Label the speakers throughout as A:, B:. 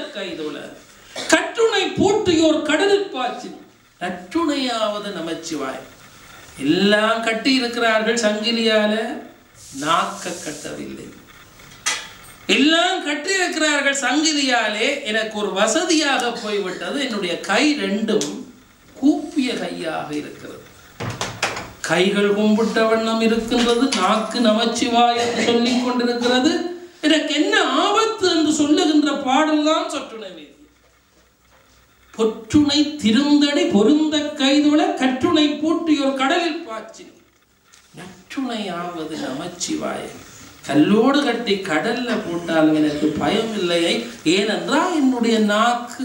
A: கைதோல கற்றுணை பூட்டியோர் கடலில் பாய்ச்சி நற்றுணையாவது நமச்சிவாய் எல்லாம் கட்டி இருக்கிறார்கள் சங்கிலியால நாக்க கட்டவில்லை எல்லாம் கட்டி இருக்கிறார்கள் சங்கிலியாலே எனக்கு ஒரு வசதியாக போய்விட்டது என்னுடைய கை ரெண்டும் கூப்பிய கையாக இருக்கிறது கைகள் கும்பிட்ட வண்ணம் இருக்கின்றது நாக்கு நமச்சிவாய் என்று சொல்லிக் கொண்டிருக்கிறது எனக்கு என்ன ஆபத்து என்று சொல்லுகின்ற பாடல்லாம் சொற்றுணை வேதி பொற்றுணை திருந்தடி பொருந்த கைதுள கற்றுணை பூட்டியோர் கடலில் பாய்ச்சி நற்றுணையாவது நமச்சிவாய கல்லோடு கட்டி கடல்ல போட்டாலும் எனக்கு பயம் இல்லையே ஏனென்றால் என்னுடைய நாக்கு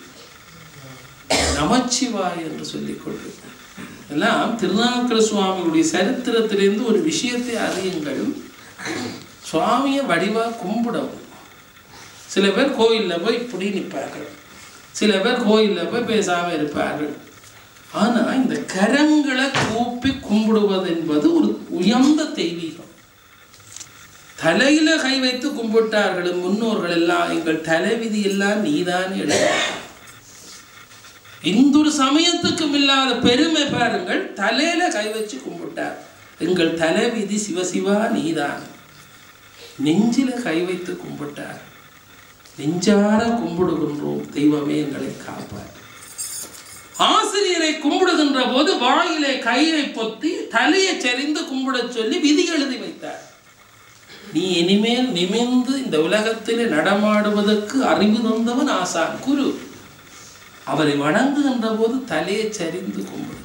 A: நமச்சிவாய் என்று சொல்லிக் கொண்டிருக்கிறேன் எல்லாம் திருநாவுக்கர சுவாமிகளுடைய சரித்திரத்திலிருந்து ஒரு விஷயத்தை அறியுங்கள் சுவாமியை வடிவா கும்பிடவும் சில பேர் கோயிலில் போய் இப்படி நிற்பார்கள் சில பேர் கோயிலில் போய் பேசாம இருப்பார்கள் ஆனா இந்த கரங்களை கூப்பி கும்பிடுவது என்பது ஒரு உயர்ந்த தெய்வீகம் தலையில கை வைத்து கும்பிட்டார்கள் முன்னோர்கள் எல்லாம் எங்கள் தலைவிதி எல்லாம் நீதான் எழுத இந்த ஒரு சமயத்துக்கும் இல்லாத பெருமை பாருங்கள் தலையில கை வச்சு கும்பிட்டார் எங்கள் தலைவிதி சிவசிவா நீதான் நெஞ்சில கை வைத்து கும்பிட்டார் நெஞ்சார கும்பிடுகின்றோம் தெய்வமே எங்களை காப்பார் ஆசிரியரை கும்பிடுகின்ற போது வாயிலே கயிறை பொத்தி தலையை சரிந்து கும்பிடச் சொல்லி விதி எழுதி வைத்தார் நீ இனிமேல் நிமிர்ந்து இந்த உலகத்திலே நடமாடுவதற்கு அறிவு தந்தவன் ஆசான் குரு அவரை வணங்குகின்ற போது தலையை சரிந்து கும்பிடு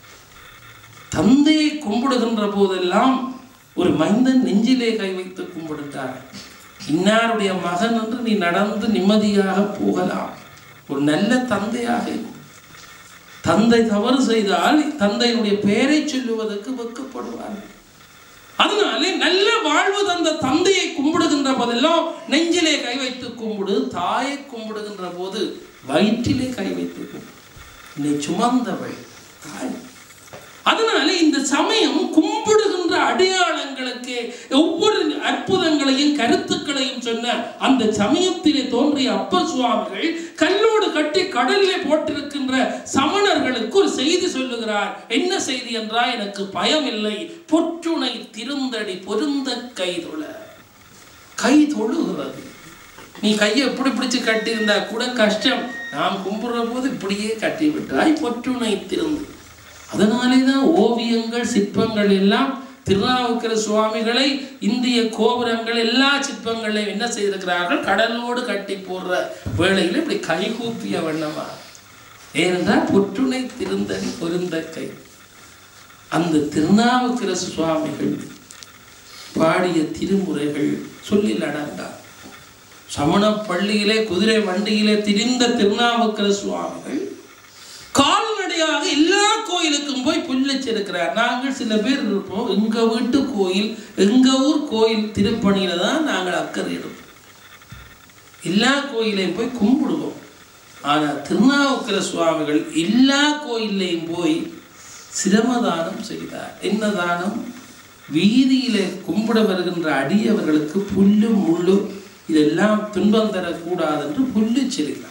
A: தந்தையை கும்பிடுகின்ற போதெல்லாம் ஒரு மைந்தன் நெஞ்சிலே கை வைத்து கும்பிடுகிறார் இன்னாருடைய மகன் என்று நீ நடந்து நிம்மதியாக போகலாம் ஒரு நல்ல தந்தையாக இரு. தந்தை தவறு செய்தால் தந்தையினுடைய பெயரை சொல்லுவதற்கு வெட்கப்படுவார்கள் அதனாலே நல்ல வாழ்வு தந்த தந்தையை கும்பிடுகின்ற போதெல்லாம் நெஞ்சிலே கை வைத்து கும்பிடு தாயை கும்பிடுகின்ற போது வயிற்றிலே கை வைத்து கும்பிடு நீ சுமந்தவள் தாய் அதனாலே இந்த சமயம் கும்பிடுகின்ற அடையாளங்களுக்கு ஒவ்வொரு அற்புதங்களையும் கருத்துக்களையும் சொன்ன அந்த சமயத்திலே தோன்றிய அப்பர் சுவாமிகள் கல்லோடு கட்டி கடலிலே போட்டிருக்கின்ற சமணர்களுக்கு ஒரு செய்தி சொல்லுகிறார் என்ன செய்தி என்றால் எனக்கு பயம் இல்லை பொற்றுணை திருந்தடி பொருந்த கைதொழ கை தொழுகிறது நீ கையை இப்படி பிடிச்சு கட்டியிருந்தா கூட கஷ்டம் நாம் கும்பிடுற போது இப்படியே கட்டி விட்டாய் பொற்றுணை திருந்து அதனாலே தான் ஓவியங்கள் சிற்பங்கள் எல்லாம் திருநாவுக்கர சுவாமிகளை இந்திய கோபுரங்கள் எல்லா சிற்பங்களையும் என்ன செய்திருக்கிறார்கள் கடலோடு கட்டி போடுற வேளையில் இப்படி கைகூப்பிய வண்ணமா ஏனென்றால் பொற்றுணை திருந்தடி பொருந்த கை அந்த திருநாவுக்கர சுவாமிகள் பாடிய திருமுறைகள் சொல்லில் அடங்கார் சமண பள்ளியிலே குதிரை வண்டியிலே திரிந்த திருநாவுக்கர சுவாமிகள் கால்நடையாக எல்லா கோயிலுக்கும் போய் புல்லச்சிருக்கிறார் நாங்கள் சில பேர் இருப்போம் எங்க வீட்டு கோயில் எங்க ஊர் கோயில் திருப்பணியில தான் நாங்கள் அக்கறை எடுப்போம் எல்லா கோயிலையும் போய் கும்பிடுவோம் ஆனா திருநாவுக்கர சுவாமிகள் எல்லா கோயிலையும் போய் சிரமதானம் செய்தார் என்ன தானம் வீதியிலே கும்பிட வருகின்ற அடியவர்களுக்கு புல்லு முள்ளு இதெல்லாம் துன்பம் தரக்கூடாது என்று புல்லு செலுத்தார்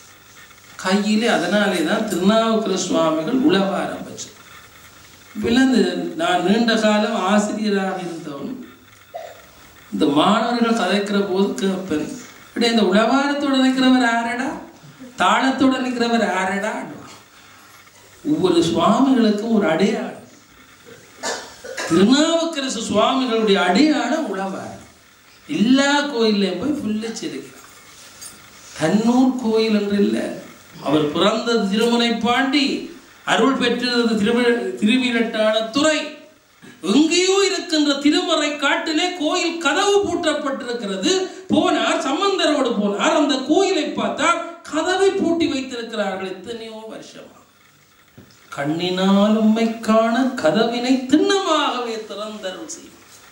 A: கையிலே அதனாலே தான் திருநாவுக்கர சுவாமிகள் உழவ ஆரம்பிச்சு இப்பெல்லாம் இந்த நான் நீண்ட காலம் ஆசிரியராக இருந்தவன் இந்த மாணவர்கள் கதைக்கிற போது கேட்பேன் இப்படி இந்த உழவாரத்தோடு நிற்கிறவர் யாரடா தாளத்தோடு நிற்கிறவர் யாரடா ஒவ்வொரு சுவாமிகளுக்கும் ஒரு அடையாளம் திருநாவுக்கரசு சுவாமிகளுடைய அடையாளம் உழவார் எல்லா கோயிலையும் போய் புல்லிச்சிருக்கிறார் தன்னூர் கோயில் என்று இல்லை அவர் பிறந்தது திருமுனை பாண்டி அருள் பெற்றது திருவி திருவிரட்டான துறை எங்கேயோ இருக்கின்ற திருமறை காட்டிலே கோயில் கதவு பூட்டப்பட்டிருக்கிறது போனார் சம்பந்தரோடு போனார் அந்த கோயிலை பார்த்தார் கதவை பூட்டி வைத்திருக்கிறார்கள் எத்தனையோ வருஷமா கண்ணினால் உம்மை காண கதவினை திண்ணமாகவே திறந்தருள் செய்யும்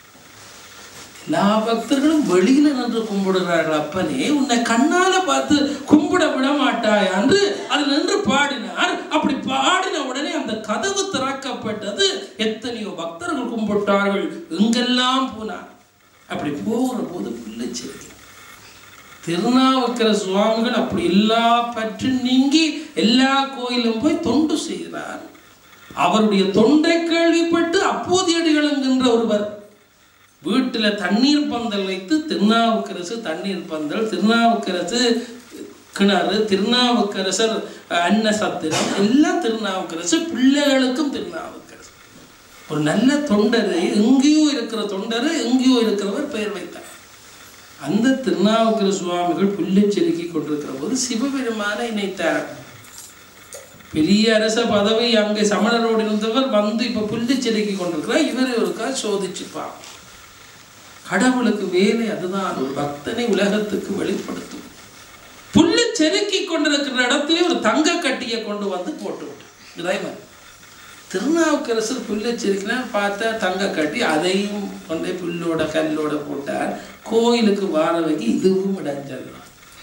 A: எல்லா பக்தர்களும் வெளியில நின்று கும்பிடுகிறார்கள் அப்பனே உன்னை கண்ணால பார்த்து கும்பிட விட மாட்டாய் என்று அதில் நின்று பாடினார் அப்படி பாடின உடனே அந்த கதவு திறக்கப்பட்டது எத்தனையோ பக்தர்கள் கும்பிட்டார்கள் எங்கெல்லாம் போனார் அப்படி போகிற போது பிள்ளைச்சிருக்க திருநாவுக்கர சுவாமிகள் அப்படி எல்லா பற்று நீங்கி எல்லா கோயிலும் போய் தொண்டு செய்கிறார் அவருடைய தொண்டை கேள்விப்பட்டு அப்போதியடிகள் என்கின்ற ஒருவர் வீட்டில் தண்ணீர் பந்தல் வைத்து திருநாவுக்கரசு தண்ணீர் பந்தல் திருநாவுக்கரசு கிணறு திருநாவுக்கரசர் அன்ன சத்திரம் எல்லாம் திருநாவுக்கரசு பிள்ளைகளுக்கும் திருநாவுக்கரசு ஒரு நல்ல தொண்டர் எங்கேயோ இருக்கிற தொண்டர் எங்கேயோ இருக்கிறவர் பெயர் வைத்தார் அந்த திருநாவுக்கர சுவாமிகள் புல்லை செருக்கி கொண்டிருக்கிற போது சிவபெருமானை இணைத்தார் பெரிய அரச பதவி அங்கே சமணரோடு இருந்தவர் வந்து இப்ப புல்லு செருக்கி கொண்டிருக்கிறார் இவர் ஒருக்கா சோதிச்சுப்பார் கடவுளுக்கு வேலை அதுதான் ஒரு பக்தனை உலகத்துக்கு வெளிப்படுத்தும் புல்லு செருக்கி கொண்டிருக்கிற இடத்திலே ஒரு தங்க கட்டியை கொண்டு வந்து போட்டு விட்டார் இறைவன் திருநாவுக்கரசர் புல்லை செருக்கினார் பார்த்தா தங்க கட்டி அதையும் கொண்டே புல்லோட கல்லோட போட்டார் கோயிலுக்கு வாரவைக்கு இதுவும் இடைஞ்சல்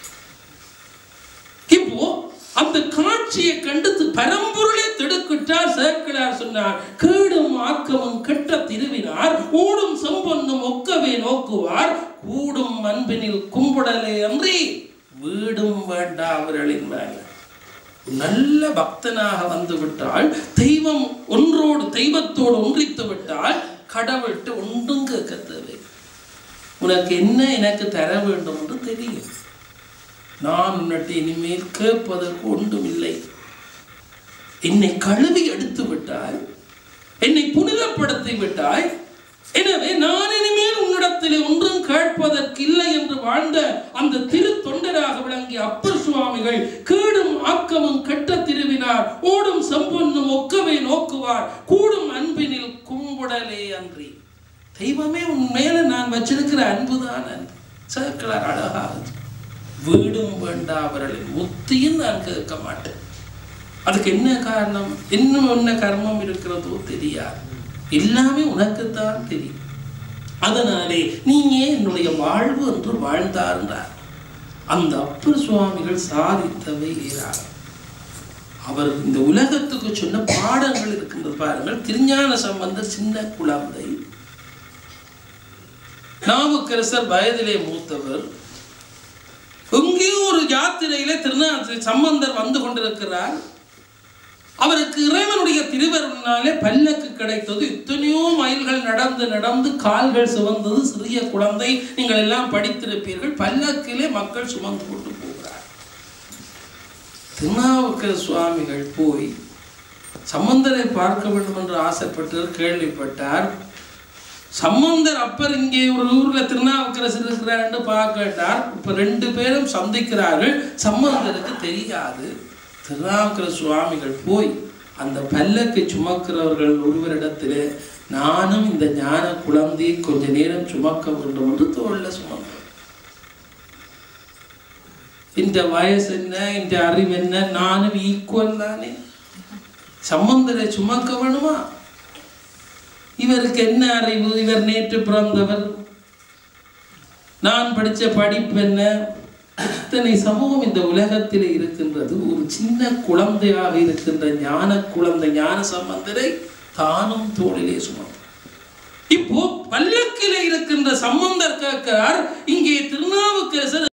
A: இப்போ அந்த காட்சியை கண்டு பரம்பொருளை திடுக்கிட்டார் சேர்க்கிறார் சொன்னார் கேடும் ஆக்கமும் கெட்ட திருவினார் ஊடும் செம்பொன்னும் ஒக்கவே நோக்குவார் கூடும் அன்பினில் கும்பிடலே அன்றி வீடும் வேண்டா அவர்களின் மேல நல்ல பக்தனாக வந்து விட்டால் தெய்வம் ஒன்றோடு தெய்வத்தோடு ஒன்றித்து விட்டால் கடவுள்கிட்ட ஒன்றும் கேட்க தேவை உனக்கு என்ன எனக்கு தர வேண்டும் என்று தெரியும் நான் உன்னிட்ட இனிமேல் கேட்பதற்கு ஒன்றும் இல்லை என்னை கழுவி எடுத்து விட்டாய் என்னை புனிதப்படுத்தி விட்டாய் எனவே நான் இனிமேல் உன்னிடத்தில் ஒன்றும் கேட்பதற்கு இல்லை என்று வாழ்ந்த அந்த திரு தொண்டராக விளங்கிய அப்பர் சுவாமிகள் கேடும் ஆக்கமும் கெட்ட திருவினார் ஓடும் செம்பொன்னும் ஒக்கவே நோக்குவார் கூடும் அன்பினில் கும்புடலே அன்றி தெய்வமே உன் மேல நான் வச்சிருக்கிற அன்புதான் அன்பு சேர்க்கிறார் அழகாக வீடும் வேண்டா அவர்களின் முத்தியும் நான் கேட்க மாட்டேன் அதுக்கு என்ன காரணம் இன்னும் என்ன கர்மம் இருக்கிறதோ தெரியாது எல்லாமே உனக்குத்தான் தெரியும் அதனாலே நீயே என்னுடைய வாழ்வு என்று வாழ்ந்தார்ன்றார் அந்த அப்பர் சுவாமிகள் சாதித்தவை ஏராளம் அவர் இந்த உலகத்துக்கு சொன்ன பாடங்கள் இருக்கின்றது பாருங்கள் திருஞான சம்பந்தர் சின்ன குழந்தை நாவுக்கரசர் வயதிலே மூத்தவர் எங்கேயோ ஒரு யாத்திரையிலே திருநா சம்பந்தர் வந்து கொண்டிருக்கிறார் அவருக்கு இறைவனுடைய திருவருளினாலே பல்லக்கு கிடைத்தது எத்தனையோ மைல்கள் நடந்து நடந்து கால்கள் சுமந்தது சிறிய குழந்தை நீங்கள் எல்லாம் படித்திருப்பீர்கள் பல்லக்கிலே மக்கள் சுமந்து கொண்டு போகிறார் திருநாவுக்கர சுவாமிகள் போய் சம்பந்தரை பார்க்க வேண்டும் என்று ஆசைப்பட்டு கேள்விப்பட்டார் சம்பந்தர் அப்பர் இங்கே ஒரு ஊர்ல திருநாவுக்கரசர் இருக்கிறார்னு பார்க்கட்டார் இப்ப ரெண்டு பேரும் சந்திக்கிறார்கள் சம்பந்தருக்கு தெரியாது திருநாவுக்கர சுவாமிகள் போய் அந்த பல்லக்கை சுமக்கிறவர்கள் ஒருவரிடத்திலே நானும் இந்த ஞான குழந்தையை கொஞ்ச நேரம் சுமக்க வேண்டும் என்று தோல்ல சுமந்தேன் இந்த வயசு என்ன இந்த அறிவு என்ன நானும் ஈக்குவல் தானே சம்பந்தரை சுமக்க வேணுமா இவருக்கு என்ன அறிவு இவர் நேற்று பிறந்தவர் நான் படித்த படிப்பு என்ன இத்தனை சமூகம் இந்த உலகத்தில் இருக்கின்றது ஒரு சின்ன குழந்தையாக இருக்கின்ற ஞான குழந்தை ஞான சம்பந்தரை தானும் தோளிலே சுமந்தார் இப்போ பல்லக்கிலே இருக்கின்ற சம்பந்தர் கேட்கிறார் இங்கே திருநாவுக்கரசர்